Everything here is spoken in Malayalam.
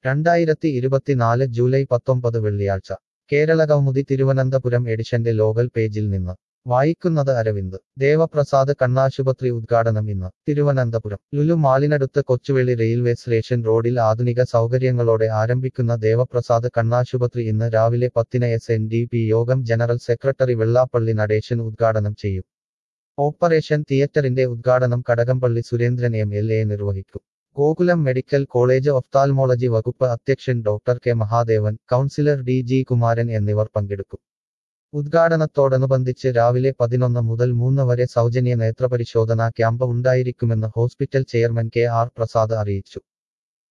രണ്ടായിരത്തി ഇരുപത്തിനാല് ജൂലൈ പത്തൊമ്പത് വെള്ളിയാഴ്ച കേരളകൗമുദി തിരുവനന്തപുരം എഡിഷന്റെ ലോകൽ പേജിൽ നിന്ന് വായിക്കുന്നത് അരവിന്ദ് ദേവപ്രസാദ് കണ്ണാശുപത്രി ഉദ്ഘാടനം ഇന്ന് തിരുവനന്തപുരം ലുലു മാളിനടുത്ത് കൊച്ചുവേളി റെയിൽവേ സ്റ്റേഷൻ റോഡിൽ ആധുനിക സൗകര്യങ്ങളോടെ ആരംഭിക്കുന്ന ദേവപ്രസാദ് കണ്ണാശുപത്രി ഇന്ന് രാവിലെ പത്തിന് S N D P Yogam general secretary Vellappally Natesan ഉദ്ഘാടനം ചെയ്യും ഓപ്പറേഷൻ തിയേറ്ററിന്റെ ഉദ്ഘാടനം Kadakampally Surendran M L A നിർവഹിക്കും ഗോകുലം മെഡിക്കൽ കോളേജ് ഒഫ്താൽമോളജി വകുപ്പ് അധ്യക്ഷൻ doctor K Mahadevan councillor D G Kumaran എന്നിവർ പങ്കെടുക്കും ഉദ്ഘാടനത്തോടനുബന്ധിച്ച് രാവിലെ പതിനൊന്ന് മുതൽ മൂന്ന് വരെ സൗജന്യ നേത്രപരിശോധനാ ക്യാമ്പ് ഉണ്ടായിരിക്കുമെന്ന് hospital chairman K R Prasad അറിയിച്ചു